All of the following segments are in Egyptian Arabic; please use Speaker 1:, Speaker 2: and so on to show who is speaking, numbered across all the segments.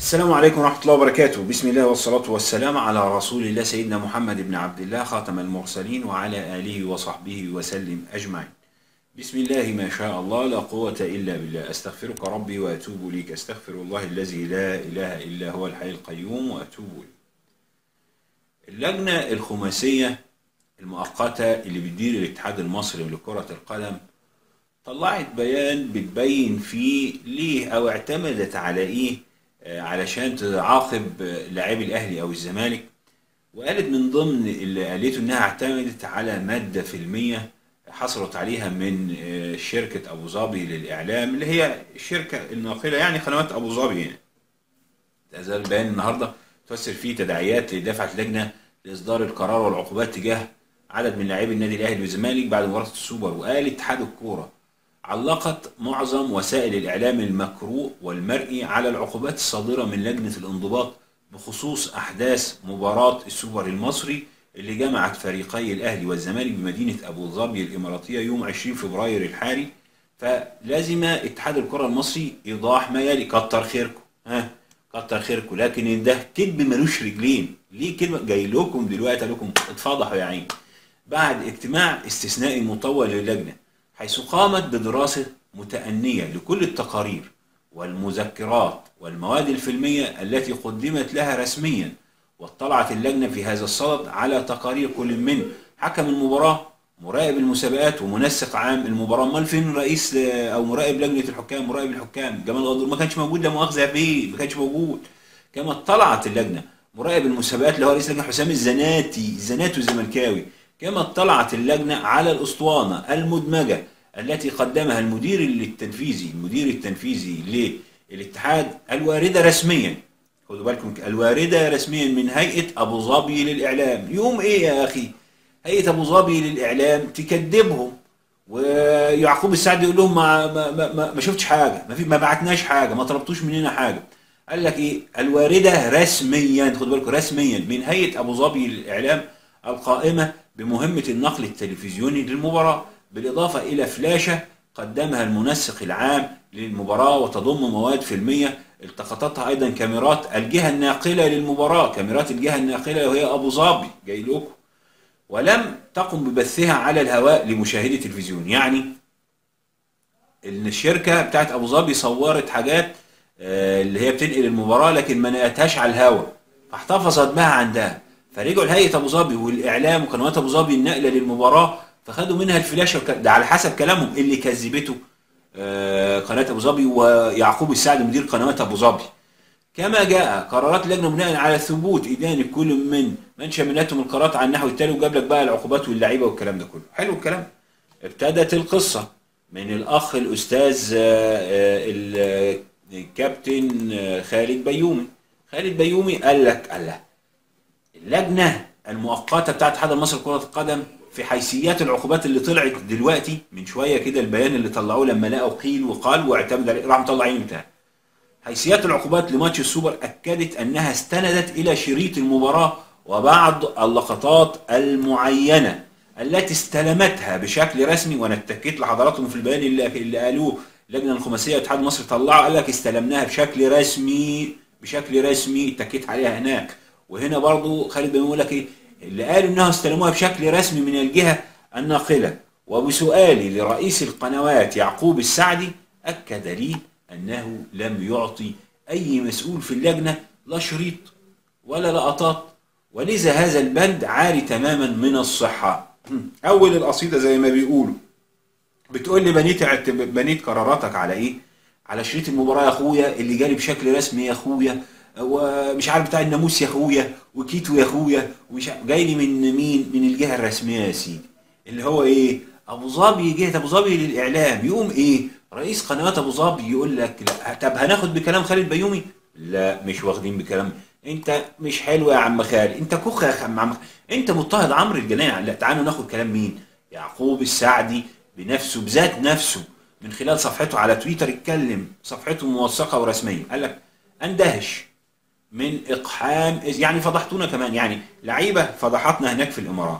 Speaker 1: السلام عليكم ورحمة الله وبركاته بسم الله والصلاة والسلام على رسول الله سيدنا محمد بن عبد الله خاتم المرسلين وعلى آله وصحبه وسلم أجمعين بسم الله ما شاء الله لا قوة إلا بالله أستغفرك ربي وأتوب إليك أستغفر الله الذي لا إله إلا هو الحي القيوم وأتوب إليه اللجنة الخماسية المؤقتة اللي بتدير الاتحاد المصري لكرة القدم طلعت بيان بتبين فيه ليه أو اعتمدت على إيه آه، علشان تعاقب آه، لاعبي الاهلي او الزمالك وقالت من ضمن اللي قالته انها اعتمدت على ماده فيلميه حصلت عليها من آه، شركه ابو ظبي للاعلام اللي هي الشركه الناقله يعني قنوات ابو ظبي يعني هذا البيان النهارده تفسر فيه تداعيات لدفعه اللجنه لاصدار القرار والعقوبات تجاه عدد من لاعبي النادي الاهلي والزمالك بعد مباراه السوبر وقال اتحاد الكوره علقت معظم وسائل الإعلام المقروء والمرئي على العقوبات الصادرة من لجنة الانضباط بخصوص أحداث مباراة السوبر المصري اللي جمعت فريقي الأهلي والزمالك بمدينة أبو ظبي الإماراتية يوم 20 فبراير الحالي فلازم اتحاد الكرة المصري إيضاح ما يلي كتر خيركم ها كتر خيركم لكن ده كذب ملوش رجلين ليه كلمة جاي لكم دلوقتي لكم اتفضحوا يا عيني بعد اجتماع استثنائي مطول للجنة حيث قامت بدراسة متأنية لكل التقارير والمذكرات والمواد الفيلمية التي قدمت لها رسميا واطلعت اللجنة في هذا الصدد على تقارير كل من حكم المباراة مراقب المسابقات ومنسق عام المباراة امال فين رئيس او مراقب لجنة الحكام مراقب الحكام جمال غدور ما كانش موجود لا مؤاخذة فيه ما كانش موجود كما اطلعت اللجنة مراقب المسابقات اللي هو رئيس اللجنة حسام الزناتي الزناتي الزملكاوي كما اطلعت اللجنة على الأسطوانة المدمجة التي قدمها المدير التنفيذي المدير التنفيذي للاتحاد الواردة رسميا خدوا بالكم الواردة رسميا من هيئة أبو ظبي للإعلام يوم إيه يا أخي هيئة أبو ظبي للإعلام تكذبهم ويعقوب السعد يقول لهم ما, ما, ما, ما شفتش حاجة ما, في ما بعتناش حاجة ما طلبتوش مننا حاجة قال لك إيه الواردة رسميا خدوا بالكم رسميا من هيئة أبو ظبي للإعلام القائمة بمهمة النقل التلفزيوني للمباراة بالإضافة إلى فلاشة قدمها المنسق العام للمباراة وتضم مواد فيلمية التقطتها أيضا كاميرات الجهة الناقلة للمباراة كاميرات الجهة الناقلة وهي أبو ظبي جاي لكم ولم تقم ببثها على الهواء لمشاهدة التلفزيون يعني ان الشركة بتاعت أبو ظبي صورت حاجات آه، اللي هي بتنقل المباراة لكن ما نقلتهاش على الهواء فاحتفظت بها عندها فرجعوا لهيئة أبو ظبي والإعلام وقنوات أبو ظبي النقلة للمباراة فخدوا منها الفلاشه ده على حسب كلامهم اللي كذبته آه، قناه ابو ظبي ويعقوب السعد مدير قنوات ابو ظبي كما جاء قرارات اللجنه بناء على ثبوت ادانه كل من من شملتهم القرارات على النحو التالي وجاب لك بقى العقوبات واللعيبه والكلام ده كله حلو الكلام ابتدت القصه من الاخ الاستاذ آه، آه، الكابتن خالد بيومي خالد بيومي قال لك قال لك اللجنه المؤقته بتاعت اتحاد مصر لكره القدم في حيثيات العقوبات اللي طلعت دلوقتي من شويه كده البيان اللي طلعوه لما لقوا قيل وقال واعتمد عليه راح مطلعين بتاعه حيثيات العقوبات لماتش السوبر اكدت انها استندت الى شريط المباراه وبعض اللقطات المعينه التي استلمتها بشكل رسمي وانا اتكيت لحضراتكم في البيان اللي, اللي قالوه اللجنه الخماسيه اتحاد مصر طلعوا قال لك استلمناها بشكل رسمي بشكل رسمي اتكيت عليها هناك وهنا برضو خالد بيقول لك ايه اللي قالوا انها استلموها بشكل رسمي من الجهة الناقلة وبسؤالي لرئيس القنوات يعقوب السعدي أكد لي أنه لم يعطي أي مسؤول في اللجنة لا شريط ولا لقطات ولذا هذا البند عاري تماما من الصحة أول القصيدة زي ما بيقولوا بتقول لي بنيت بنيت قراراتك على إيه؟ على شريط المباراة يا أخويا اللي جالي بشكل رسمي يا أخويا ومش عارف بتاع الناموس يا اخويا وكيتو يا اخويا ومش جاي لي من مين من الجهه الرسميه يا سيدي اللي هو ايه ابو ظبي جهه ابو ظبي للاعلام يقوم ايه رئيس قنوات ابو ظبي يقول لك لا طب هناخد بكلام خالد بيومي لا مش واخدين بكلام انت مش حلو يا عم خالد انت كوخ يا عم عم انت مضطهد عمرو الجناعي لا تعالوا ناخد كلام مين يعقوب السعدي بنفسه بذات نفسه من خلال صفحته على تويتر اتكلم صفحته موثقه ورسميه قال لك اندهش من اقحام يعني فضحتونا كمان يعني لعيبه فضحتنا هناك في الامارات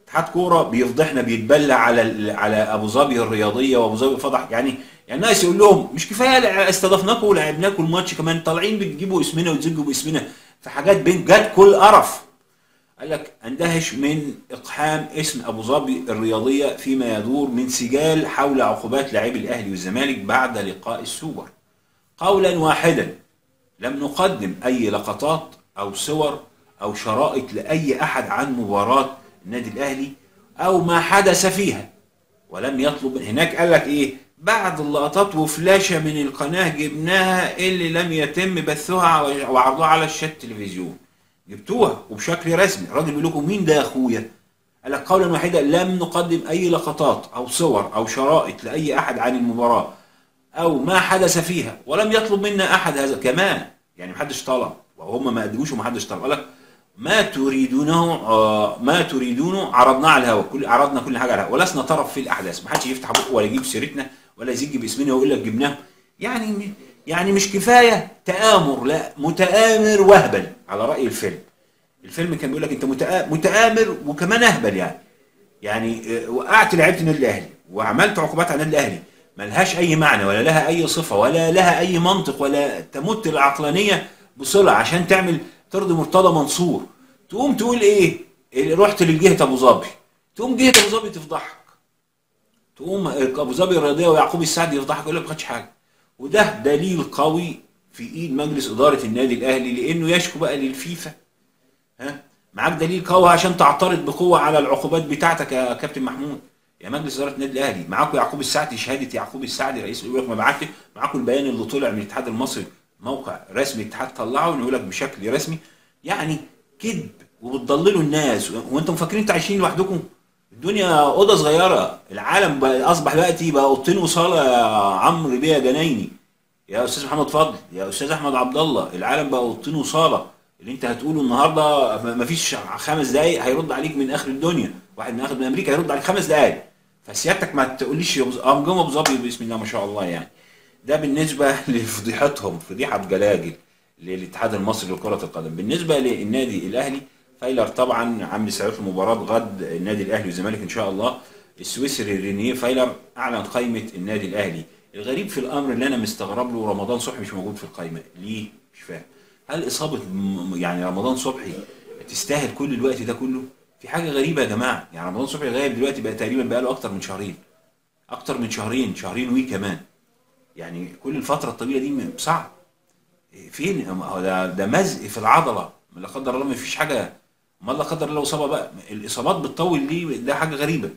Speaker 1: اتحاد كوره بيفضحنا بيتبلى على ال- على ابو ظبي الرياضيه وابو ظبي فضح يعني يعني الناس يقول لهم مش كفايه لع- استضفناكم ولعبناكم الماتش كمان طالعين بتجيبوا اسمنا وتزجوا باسمنا في حاجات بين جت كل قرف قال لك اندهش من اقحام اسم ابو ظبي الرياضيه فيما يدور من سجال حول عقوبات لاعبي الاهلي والزمالك بعد لقاء السوبر قولا واحدا لم نقدم اي لقطات او صور او شرائط لاي احد عن مباراه النادي الاهلي او ما حدث فيها ولم يطلب هناك قال لك ايه بعد اللقطات وفلاشه من القناه جبناها اللي لم يتم بثها وعرضها على الشات التلفزيون جبتوها وبشكل رسمي الراجل بيقول لكم مين ده يا اخويا قال لك قولا واحدا لم نقدم اي لقطات او صور او شرائط لاي احد عن المباراه او ما حدث فيها ولم يطلب منا احد هذا كمان يعني محدش طلب وهم ما قدموش ومحدش طلب قال لك ما تريدونه آه ما تريدونه عرضناه على الهواء كل عرضنا كل حاجه على الهواء ولسنا طرف في الاحداث ما حدش يفتح بقه ولا يجيب سيرتنا ولا يزج باسمنا ويقول لك جبناه يعني يعني مش كفايه تآمر لا متآمر وهبل على رأي الفيلم الفيلم كان بيقول لك انت متآ- متآمر وكمان اهبل يعني يعني آه، وقعت لعيبه النادي الاهلي وعملت عقوبات على النادي الاهلي ملهاش اي معنى ولا لها اي صفه ولا لها اي منطق ولا تمت العقلانيه بصله عشان تعمل ترضي مرتضى منصور تقوم تقول ايه إيه، رحت لجهه ابو ظبي تقوم جهه ابو ظبي تفضحك تقوم ابو ظبي الرياضيه ويعقوب السعد يفضحك يقول لك ما خدش حاجه وده دليل قوي في ايد مجلس اداره النادي الاهلي لانه يشكو بقى للفيفا ها معاك دليل قوي عشان تعترض بقوه على العقوبات بتاعتك يا كابتن محمود يا مجلس اداره النادي الاهلي معاكم يعقوب السعدي شهاده يعقوب السعدي رئيس يقول لك مبعت لي معاكم البيان اللي طلع من الاتحاد المصري موقع رسمي الاتحاد طلعه يقول لك بشكل رسمي يعني كذب وبتضللوا الناس وانتم فاكرين انتوا عايشين لوحدكم الدنيا اوضه صغيره العالم بقى اصبح دلوقتي بقى اوضتين وصاله يا عمرو بيه جنايني يا استاذ محمد فضل يا استاذ احمد عبد الله العالم بقى اوضتين وصاله اللي انت هتقوله النهارده ما فيش خمس دقايق هيرد عليك من اخر الدنيا واحد من اخر من امريكا هيرد عليك خمس دقايق فسيادتك ما تقوليش ام جم ابو ظبي بسم الله ما شاء الله يعني ده بالنسبه لفضيحتهم فضيحه بجلاجل للاتحاد المصري لكره القدم بالنسبه للنادي الاهلي فايلر طبعا عامل استعداد المباراه غد النادي الاهلي والزمالك ان شاء الله السويسري رينيه فايلر اعلن قائمه النادي الاهلي الغريب في الامر اللي انا مستغرب له رمضان صبحي مش موجود في القائمه ليه مش فاهم هل اصابه م- يعني رمضان صبحي تستاهل كل الوقت ده كله في حاجه غريبه يا جماعه يعني رمضان صبحي غايب دلوقتي بقى تقريبا بقى له اكتر من شهرين اكتر من شهرين شهرين وي كمان يعني كل الفتره الطويله دي م- صعب فين ما هو ده ده مزق في العضله لا قدر الله ما فيش حاجه ما لا قدر الله اصابه بقى الاصابات بتطول دي ده حاجه غريبه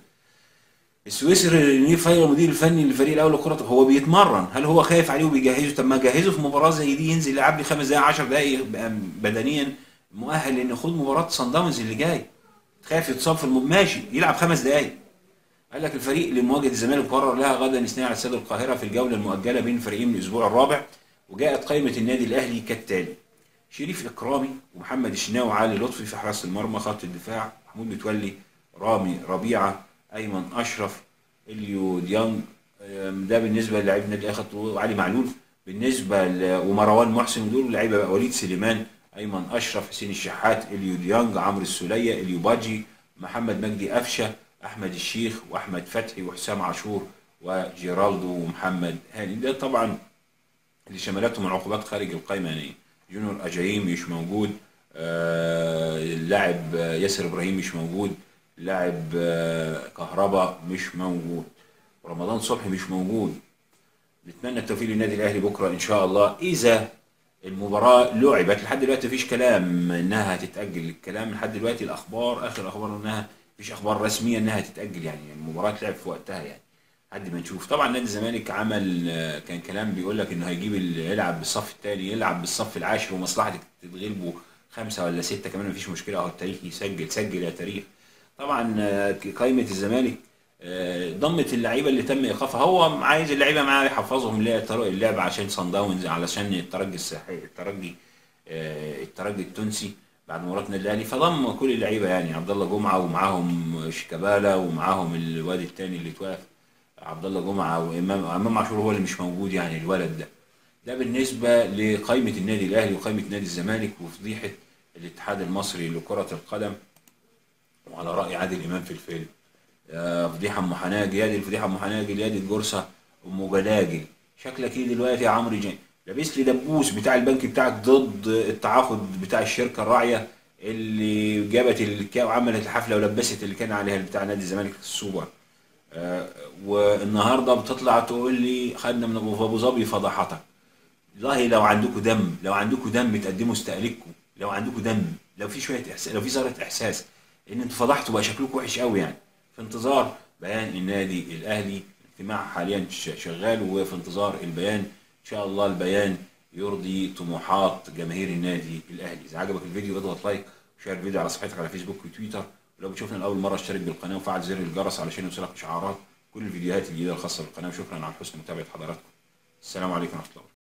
Speaker 1: السويسري رينيه فايلر المدير الفني للفريق الاول لكره هو بيتمرن هل هو خايف عليه وبيجهزه طب ما جهزه في مباراه زي دي ينزل يلعب لي خمس دقائق 10 دقائق بقى بدنيا مؤهل ان يخوض مباراه صن داونز اللي جاي خايف يتصاب في المب... ماشي يلعب خمس دقائق قال لك الفريق لمواجهه الزمالك قرر لها غدا اثنين على استاد القاهره في الجوله المؤجله بين الفريقين من الاسبوع الرابع وجاءت قائمه النادي الاهلي كالتالي شريف اكرامي ومحمد الشناوي وعلي لطفي في حراسه المرمى خط الدفاع محمود متولي رامي ربيعه ايمن اشرف اليو ديانج أم، ده بالنسبه للاعيب النادي الاهلي خط وعلي معلول بالنسبه ل... ومروان محسن دول لعيبه بقى وليد سليمان ايمن اشرف حسين الشحات اليو ديانج عمرو السوليه اليو باجي محمد مجدي قفشه احمد الشيخ واحمد فتحي وحسام عاشور وجيرالدو ومحمد هاني ده طبعا اللي شملتهم العقوبات خارج القائمه يعني جونيور اجايم مش موجود آه، اللاعب آه، ياسر ابراهيم مش موجود لاعب آه، كهربا مش موجود رمضان صبحي مش موجود نتمنى التوفيق للنادي الاهلي بكره ان شاء الله اذا المباراه لعبت لحد دلوقتي مفيش كلام انها هتتاجل الكلام لحد دلوقتي الاخبار اخر اخبار انها مفيش اخبار رسميه انها هتتاجل يعني المباراه تلعب في وقتها يعني لحد ما نشوف طبعا نادي الزمالك عمل آه، كان كلام بيقول لك انه هيجيب ال- يلعب بالصف الثاني يلعب بالصف العاشر ومصلحتك تتغلبوا خمسه ولا سته كمان مفيش مشكله اهو التاريخ يسجل سجل يا تاريخ طبعا آه، قائمه الزمالك آه، ضمت اللعيبه اللي تم ايقافها هو عايز اللعيبه معاه يحفظهم لا طرق اللعب عشان صن داونز علشان الترجي الساحلي الترجي آه، الترجي التونسي بعد مباراه النادي الاهلي فضم كل اللعيبه يعني عبد الله جمعه ومعاهم شيكابالا ومعاهم الواد الثاني اللي اتوقف عبد الله جمعه وامام امام عاشور هو اللي مش موجود يعني الولد ده ده بالنسبه لقائمه النادي الاهلي وقائمه نادي الزمالك وفضيحه الاتحاد المصري لكره القدم وعلى رأي عادل إمام في الفيلم يا فضيحة أم حناجل يا دي الفضيحة أم حناجل يا دي الجرصة أم جلاجل شكلك إيه دلوقتي يا عمرو جان لابس لي دبوس بتاع البنك بتاعك ضد التعاقد بتاع الشركة الراعية اللي جابت الكا وعملت الحفلة ولبست اللي كان عليها بتاع نادي الزمالك السوبر آه، والنهارده بتطلع تقول لي خدنا من ابو أبو ظبي فضحتك والله لو عندكم دم لو عندكم دم تقدموا استقالتكم لو عندكم دم لو في شويه احساس لو في ذره احساس ان انتوا فضحتوا بقى شكلكم وحش قوي يعني في انتظار بيان النادي الاهلي الاجتماع حاليا ش- شغال وفي انتظار البيان ان شاء الله البيان يرضي طموحات جماهير النادي الاهلي اذا عجبك الفيديو اضغط لايك وشير الفيديو على صفحتك على فيسبوك وتويتر ولو بتشوفنا لاول مره اشترك بالقناه وفعل زر الجرس علشان يوصلك اشعارات كل الفيديوهات الجديده الخاصه بالقناه وشكرا على حسن متابعه حضراتكم السلام عليكم ورحمه الله